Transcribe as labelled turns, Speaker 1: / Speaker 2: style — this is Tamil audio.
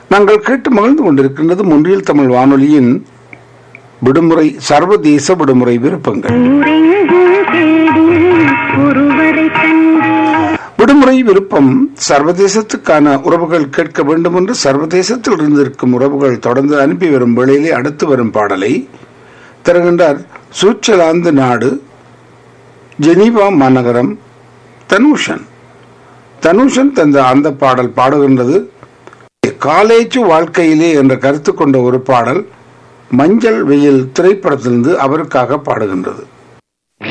Speaker 1: நாங்கள் கேட்டு மகிழ்ந்து கொண்டிருக்கின்றது முன்றியல் தமிழ் வானொலியின் விடுமுறை சர்வதேச விடுமுறை விருப்பங்கள்
Speaker 2: ஊரெங்கும் தேடி ஒருவரை கண்டு
Speaker 1: விடுமுறை விருப்பம் சர்வதேசத்துக்கான உறவுகள் கேட்க வேண்டும் என்று சர்வதேசத்தில் இருந்திருக்கும் உறவுகள் தொடர்ந்து அனுப்பி வரும் வேளையிலே அடுத்து வரும் பாடலை தருகின்றார் சுவிட்சர்லாந்து நாடு ஜெனீவா மாநகரம் தனுஷன் தனுஷன் தந்த அந்த பாடல் பாடுகின்றது காலேஜ் வாழ்க்கையிலே என்ற கருத்து கொண்ட ஒரு பாடல் மஞ்சள் வெயில் திரைப்படத்திலிருந்து அவருக்காக பாடுகின்றது